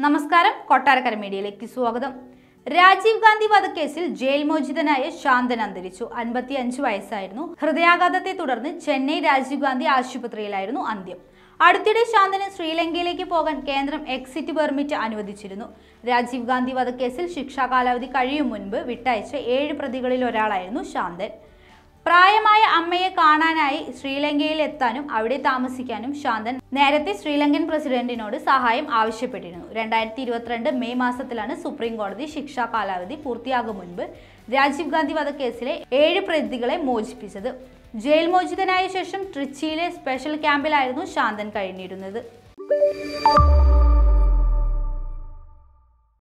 നമസ്കാരം കൊട്ടാരക്കര മീഡിയയിലേക്ക് സ്വാഗതം രാജീവ് ഗാന്ധി വധക്കേസിൽ ജയിൽ മോചിതനായ ശാന്തൻ അന്തരിച്ചു അൻപത്തി അഞ്ച് വയസ്സായിരുന്നു ഹൃദയാഘാതത്തെ തുടർന്ന് ചെന്നൈ രാജീവ് ഗാന്ധി ആശുപത്രിയിലായിരുന്നു അന്ത്യം അടുത്തിടെ ശാന്തന് ശ്രീലങ്കയിലേക്ക് പോകാൻ കേന്ദ്രം എക്സിറ്റ് പെർമിറ്റ് അനുവദിച്ചിരുന്നു രാജീവ് ഗാന്ധി വധക്കേസിൽ ശിക്ഷാ കാലാവധി കഴിയും മുൻപ് വിട്ടയച്ച ഏഴ് പ്രതികളിൽ ഒരാളായിരുന്നു ശാന്തൻ പ്രായമായ അമ്മയെ കാണാനായി ശ്രീലങ്കയിൽ എത്താനും അവിടെ താമസിക്കാനും ശാന്തൻ നേരത്തെ ശ്രീലങ്കൻ പ്രസിഡന്റിനോട് സഹായം ആവശ്യപ്പെട്ടിരുന്നു രണ്ടായിരത്തി ഇരുപത്തിരണ്ട് മെയ് മാസത്തിലാണ് സുപ്രീം കോടതി ശിക്ഷാ കാലാവധി പൂർത്തിയാകും മുൻപ് രാജീവ് ഗാന്ധി വധക്കേസിലെ ഏഴ് പ്രതികളെ മോചിപ്പിച്ചത് ജയിൽ മോചിതനായ ശേഷം ട്രിച്ചിയിലെ സ്പെഷ്യൽ ക്യാമ്പിലായിരുന്നു ശാന്തൻ കഴിഞ്ഞിരുന്നത്